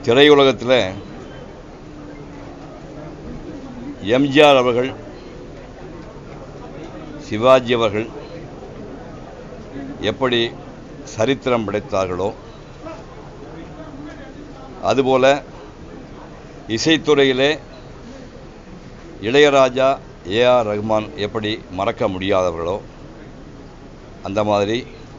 திரையுலகத்தில் எம்ஜிஆர் அவர்கள் சிவாஜி அவர்கள் எப்படி சரித்திரம் படைத்தார்களோ அதுபோல இசைத்துறையிலே இளையராஜா ஏஆர் ரஹ்மான் எப்படி மறக்க முடியாதவர்களோ அந்த மாதிரி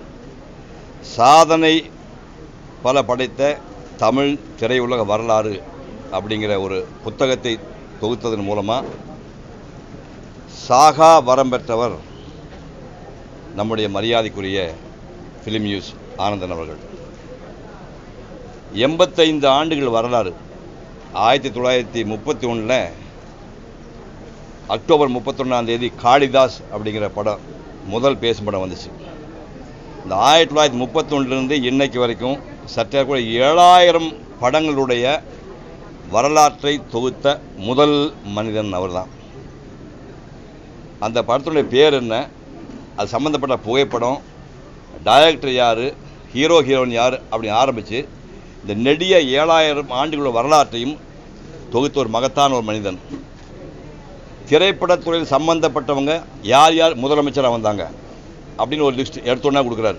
சாதனை பல படைத்த தமிழ் திரையுலக வரலாறு அப்படிங்கிற ஒரு புத்தகத்தை தொகுத்ததன் மூலமாக சாகா வரம் பெற்றவர் நம்முடைய மரியாதைக்குரிய ஃபிலிம் நியூஸ் ஆனந்தன் அவர்கள் எண்பத்தைந்து ஆண்டுகள் வரலாறு ஆயிரத்தி தொள்ளாயிரத்தி முப்பத்தி ஒன்றில் அக்டோபர் முப்பத்தொன்னாம் தேதி காளிதாஸ் அப்படிங்கிற படம் முதல் பேசும் படம் வந்துச்சு இந்த ஆயிரத்தி தொள்ளாயிரத்தி முப்பத்தொன்னுலேருந்து இன்னைக்கு வரைக்கும் சற்றே கூட ஏழாயிரம் படங்களுடைய வரலாற்றை தொகுத்த முதல் மனிதன் அவர்தான் அந்த படத்துடைய பேர் என்ன அது சம்மந்தப்பட்ட புகைப்படம் டைரக்டர் யார் ஹீரோ ஹீரோயின் யார் அப்படின்னு ஆரம்பித்து இந்த நெடிய ஏழாயிரம் ஆண்டுகளோட வரலாற்றையும் தொகுத்த ஒரு மகத்தான ஒரு மனிதன் திரைப்படத்துறையில் சம்பந்தப்பட்டவங்க யார் யார் முதலமைச்சராக வந்தாங்க அப்படின்னு ஒரு லிஸ்ட் எடுத்தோன்னா கொடுக்குறாரு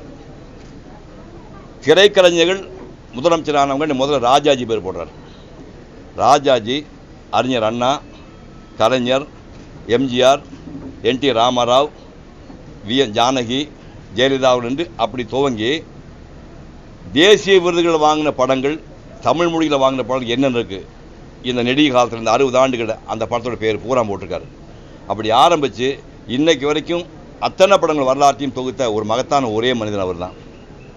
திரைக்கலைஞர்கள் முதலமைச்சரானவங்க முதல்ல ராஜாஜி பேர் போடுறார் ராஜாஜி அறிஞர் அண்ணா கலைஞர் எம்ஜிஆர் என் டி ராமராவ் வி என் ஜானகி ஜெயலலிதாவிலிருந்து அப்படி துவங்கி தேசிய விருதுகள் வாங்கின படங்கள் தமிழ் மொழியில் வாங்கின படங்கள் என்னென்ன இருக்குது இந்த நெடிய காலத்தில் இந்த அறுபது ஆண்டுகள் அந்த படத்தோட பேர் பூரா போட்டிருக்காரு அப்படி ஆரம்பித்து இன்னைக்கு வரைக்கும் அத்தனை படங்கள் வரலாற்றையும் தொகுத்த ஒரு மகத்தான ஒரே மனிதன் அவர் தான்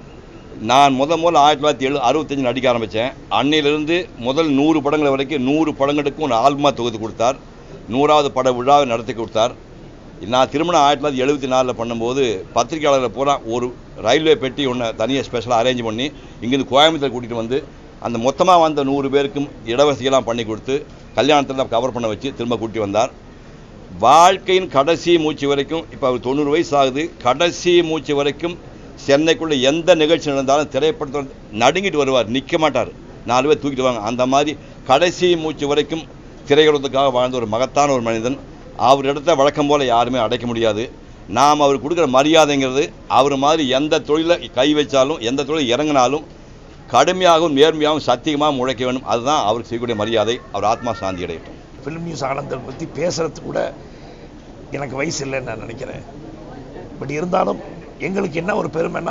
நான் முத முதல்ல ஆயிரத்தி தொள்ளாயிரத்தி எழு அறுபத்தஞ்சு நடிக்க ஆரம்பித்தேன் அன்னையிலிருந்து முதல் நூறு படங்கள் வரைக்கும் நூறு படங்களுக்கும் ஒரு ஆல்பமாக தொகுத்து கொடுத்தார் நூறாவது பட விழாவை நடத்தி கொடுத்தார் நான் திருமணம் ஆயிரத்தி தொள்ளாயிரத்தி எழுபத்தி நாலில் பண்ணும்போது பத்திரிக்கையாளர்கள் பூரா ஒரு ரயில்வே பெட்டி ஒன்று தனியாக ஸ்பெஷலாக அரேஞ்ச் பண்ணி இங்கேருந்து கோயம்புத்தூர் கூட்டிகிட்டு வந்து அந்த மொத்தமாக வந்த நூறு பேருக்கும் இடவசதியெல்லாம் பண்ணி கொடுத்து கல்யாணத்தில் கவர் பண்ண வச்சு திரும்ப கூட்டி வந்தார் வாழ்க்கையின் கடைசி மூச்சு வரைக்கும் இப்போ அவர் தொண்ணூறு வயசு ஆகுது கடைசி மூச்சு வரைக்கும் சென்னைக்குள்ளே எந்த நிகழ்ச்சி நடந்தாலும் திரைப்படத்தில் நடுங்கிட்டு வருவார் நிற்க மாட்டார் நாலு பேர் தூக்கிட்டு வாங்க அந்த மாதிரி கடைசி மூச்சு வரைக்கும் திரையுலகத்துக்காக வாழ்ந்த ஒரு மகத்தான ஒரு மனிதன் அவர் இடத்த வழக்கம் போல் யாருமே அடைக்க முடியாது நாம் அவர் கொடுக்குற மரியாதைங்கிறது அவர் மாதிரி எந்த தொழிலை கை வச்சாலும் எந்த தொழில் இறங்கினாலும் கடுமையாகவும் நேர்மையாகவும் சத்தியமாகவும் உழைக்க வேண்டும் அதுதான் அவருக்கு செய்யக்கூடிய மரியாதை அவர் ஆத்மா சாந்தி அடையட்டும் ஃபிலிம் நியூஸ் ஆனந்தன் பற்றி பேசுறது கூட எனக்கு வயசு இல்லைன்னு நான் நினைக்கிறேன் பட் இருந்தாலும் எங்களுக்கு என்ன ஒரு பெருமைன்னா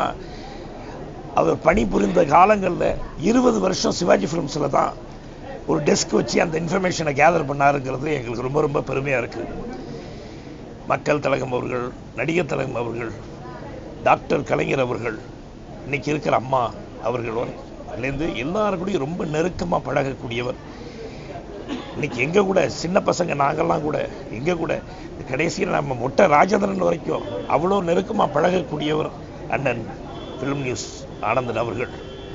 அவர் பணிபுரிந்த காலங்களில் இருபது வருஷம் சிவாஜி ஃபிலிம்ஸில் தான் ஒரு டெஸ்க் வச்சு அந்த இன்ஃபர்மேஷனை கேதர் பண்ணாருங்கிறது எங்களுக்கு ரொம்ப ரொம்ப பெருமையாக இருக்குது மக்கள் திலகம் அவர்கள் நடிகர் திலகம் அவர்கள் டாக்டர் கலைஞர் அவர்கள் இன்னைக்கு இருக்கிற அம்மா அவர்கள் அதுலேருந்து எல்லாருக்கூடையும் ரொம்ப நெருக்கமாக பழகக்கூடியவர் இன்னைக்கு எங்க கூட சின்ன பசங்க நாங்கெல்லாம் கூட எங்க கூட கடைசியில் நம்ம மொட்டை ராஜேந்திரன் வரைக்கும் அவ்வளோ நெருக்கமாக பழகக்கூடியவர் அண்ணன் ஃபிலிம் நியூஸ் ஆனந்தன் அவர்கள்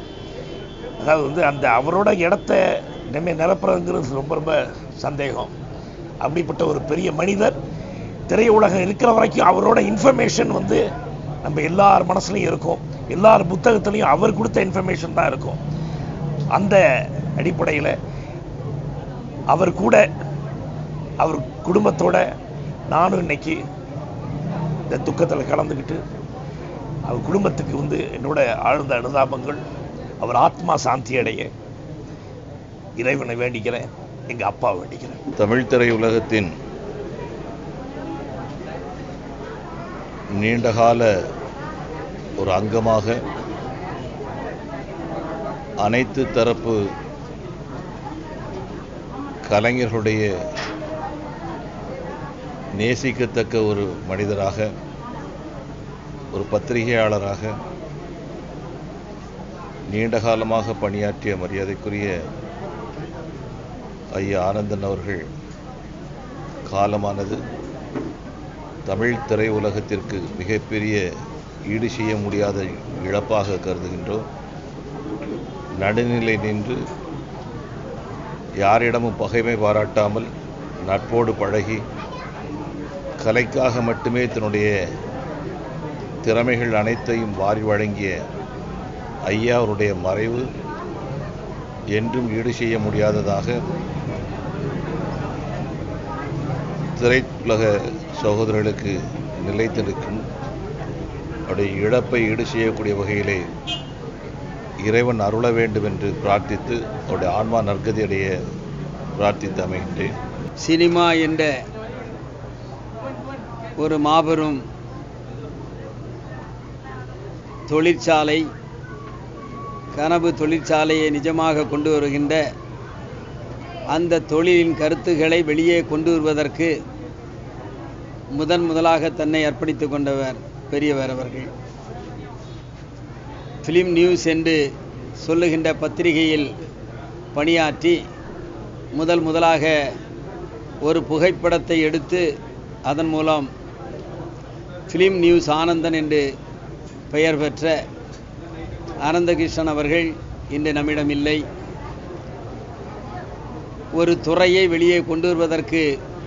அதாவது வந்து அந்த அவரோட இடத்த இனிமேல் நிரப்புறதுங்கிறது ரொம்ப ரொம்ப சந்தேகம் அப்படிப்பட்ட ஒரு பெரிய மனிதர் திரையுலகம் இருக்கிற வரைக்கும் அவரோட இன்ஃபர்மேஷன் வந்து நம்ம எல்லார் மனசுலையும் இருக்கும் எல்லார் புத்தகத்துலையும் அவர் கொடுத்த இன்ஃபர்மேஷன் தான் இருக்கும் அந்த அடிப்படையில் அவர் கூட அவர் குடும்பத்தோட நானும் இன்னைக்கு இந்த துக்கத்தில் கலந்துக்கிட்டு அவர் குடும்பத்துக்கு வந்து என்னோட ஆழ்ந்த அனுதாபங்கள் அவர் ஆத்மா சாந்தி அடைய இறைவனை வேண்டிக்கிறேன் எங்கள் அப்பா வேண்டிக்கிறேன் தமிழ் திரையுலகத்தின் நீண்டகால ஒரு அங்கமாக அனைத்து தரப்பு கலைஞர்களுடைய நேசிக்கத்தக்க ஒரு மனிதராக ஒரு பத்திரிகையாளராக நீண்ட காலமாக பணியாற்றிய மரியாதைக்குரிய ஐயா ஆனந்தன் அவர்கள் காலமானது தமிழ் திரையுலகத்திற்கு மிகப்பெரிய ஈடு செய்ய முடியாத இழப்பாக கருதுகின்றோம் நடுநிலை நின்று யாரிடமும் பகைமை பாராட்டாமல் நட்போடு பழகி கலைக்காக மட்டுமே தன்னுடைய திறமைகள் அனைத்தையும் வாரி வழங்கிய ஐயா அவருடைய மறைவு என்றும் ஈடு செய்ய முடியாததாக திரையுலக சகோதரர்களுக்கு நிலைத்திருக்கும் அவருடைய இழப்பை ஈடு செய்யக்கூடிய வகையிலே இறைவன் அருள வேண்டும் என்று பிரார்த்தித்து அவருடைய ஆன்மா நற்கதி அடைய பிரார்த்தித்து அமைகின்றேன் சினிமா என்ற ஒரு மாபெரும் தொழிற்சாலை கனவு தொழிற்சாலையை நிஜமாக கொண்டு வருகின்ற அந்த தொழிலின் கருத்துக்களை வெளியே கொண்டு வருவதற்கு முதன் முதலாக தன்னை அர்ப்பணித்துக் கொண்டவர் பெரியவர் அவர்கள் ஃபிலிம் நியூஸ் என்று சொல்லுகின்ற பத்திரிகையில் பணியாற்றி முதல் முதலாக ஒரு புகைப்படத்தை எடுத்து அதன் மூலம் ஃபிலிம் நியூஸ் ஆனந்தன் என்று பெயர் பெற்ற ஆனந்தகிருஷ்ணன் அவர்கள் இன்று நம்மிடம் இல்லை ஒரு துறையை வெளியே கொண்டு வருவதற்கு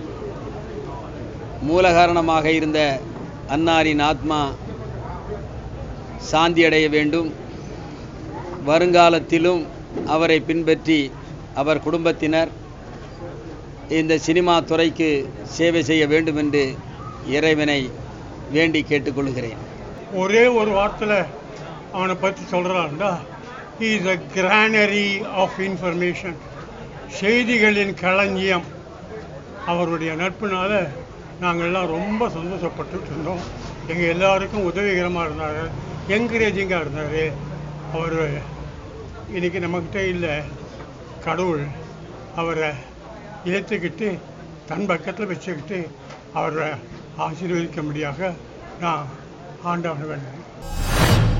மூல காரணமாக இருந்த அன்னாரின் ஆத்மா சாந்தி அடைய வேண்டும் வருங்காலத்திலும் அவரை பின்பற்றி அவர் குடும்பத்தினர் இந்த சினிமா துறைக்கு சேவை செய்ய வேண்டும் என்று இறைவனை வேண்டி கேட்டுக்கொள்கிறேன் ஒரே ஒரு வார்த்தையில் அவனை பற்றி சொல்கிறான்டா is a granary of information செய்திகளின் களஞ்சியம் அவருடைய நட்புனால நாங்கள்லாம் ரொம்ப சந்தோஷப்பட்டுட்டு இருந்தோம் எங்கள் எல்லாருக்கும் உதவிகரமாக இருந்தார் என்கரேஜிங்காக இருந்தார் அவர் இன்னைக்கு நம்மக்கிட்ட இல்லை கடவுள் அவரை ஏற்றுக்கிட்டு தன் பக்கத்தில் வச்சுக்கிட்டு அவரை ஆசீர்வதிக்கும்படியாக நான் ஆண்டவனை வேண்டுகிறேன்